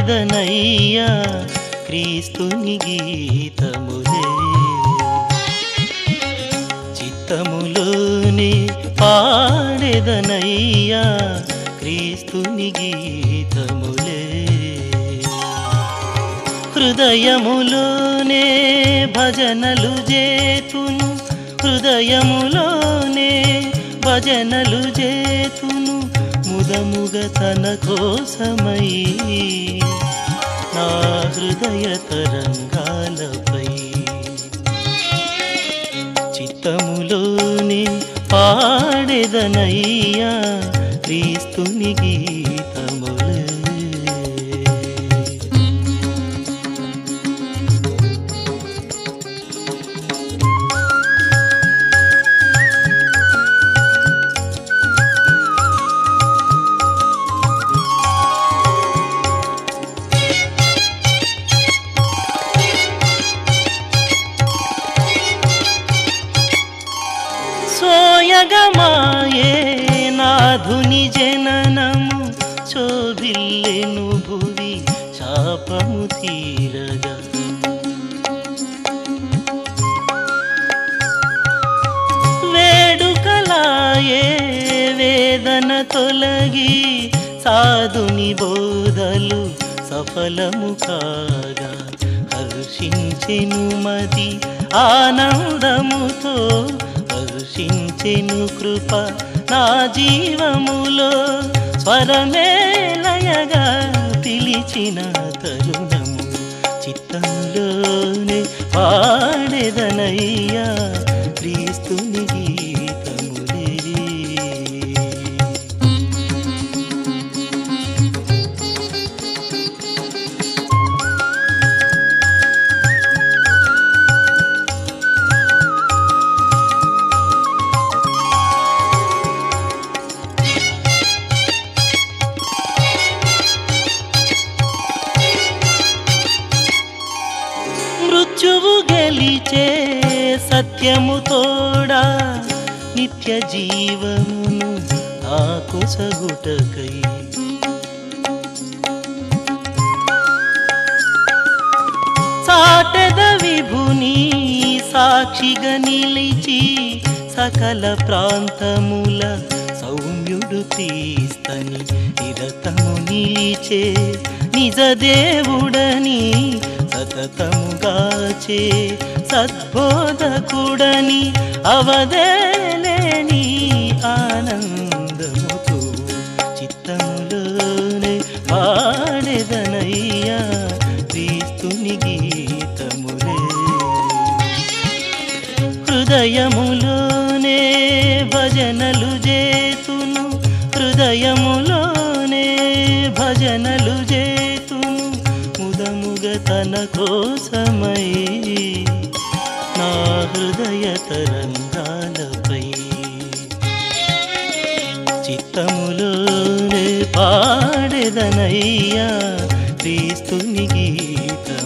పాడెదనయ్యా క్రీస్తుని గీతములే చిత్తములోనే పాడెదనయ్యా క్రీస్తుని గీతములే హృదయములోనే భజనలు చేతును హృదయములోనే భజనలు చేతును ముదముగ తన కోసమై నా హృదయ తరంగాలపై చిత్తములోనే పాడెదనయ్యా క్రీస్తుని గీతములే సోయగమాయే నాధుని జననము శోభిల్లెను భువి శాపము తీరగా వేడుకలాయే వేదన తొలగి సాధుని బోధలు సఫలము కాగా హర్షించెను మది ఆనందముతో హర్షించెను కృప నా జీవములో స్వరమేలయగా పిలిచిన తరుణము చిత్తంలోనే పాడెదనయ్యా క్రీస్తుని గీతములే మృత్యువు గెలిచే సత్యము తోడా నిత్య జీవమును నాకు సగుటకై సాటెద విభుని సాక్షిగా నిలిచి సకల ప్రాంతముల సౌమ్యుడు క్రీస్తని నిరతము నిలిచే నిజ దేవుడని సతతముగాచే సద్బోధకుడని అవదేలేని ఆనందముతో చిత్తములోనే పాడెదనయ్యా క్రీస్తుని గీతములే హృదయములోనే భజనలు చేతును హృదయములోనే భజనలు చేతును ముదముగ తన కోసమై నా హృదయ తరంగాలపై చిత్తములోనే పాడెదనయ్యా క్రీస్తుని గీత